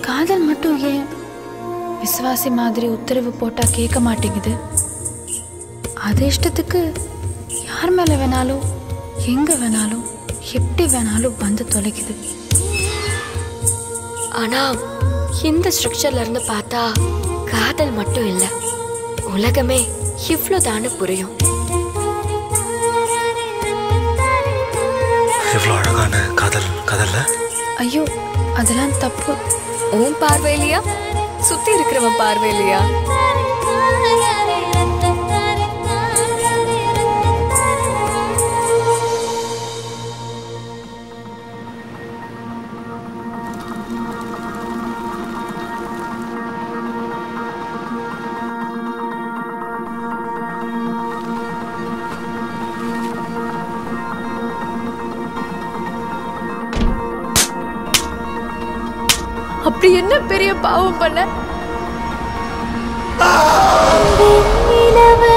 காதல் மட்டும் ஏன் விசுவாசி மாதிரி உத்தரவு போட்டா கேட்க மாட்டேங்குது அது இஷ்டத்துக்கு யார் மேல வேணாலும் எங்க வேணாலும் எப்படி வேணாலும் வந்து தொலைக்குது ஆனா இந்த ஸ்ட்ரக்சர்ல இருந்து பார்த்தா காதல் மட்டும் இல்ல உலகமே இவ்வளவுதானு புரியும் எவ்வளோ அழகான காதல் கதல்ல ஐயோ அதெல்லாம் தப்பு உன் பார்வையிலையா சுத்தி இருக்கிறவன் பார்வையிலையா அப்படி என்ன பெரிய பாவம் பண்ண நிலவு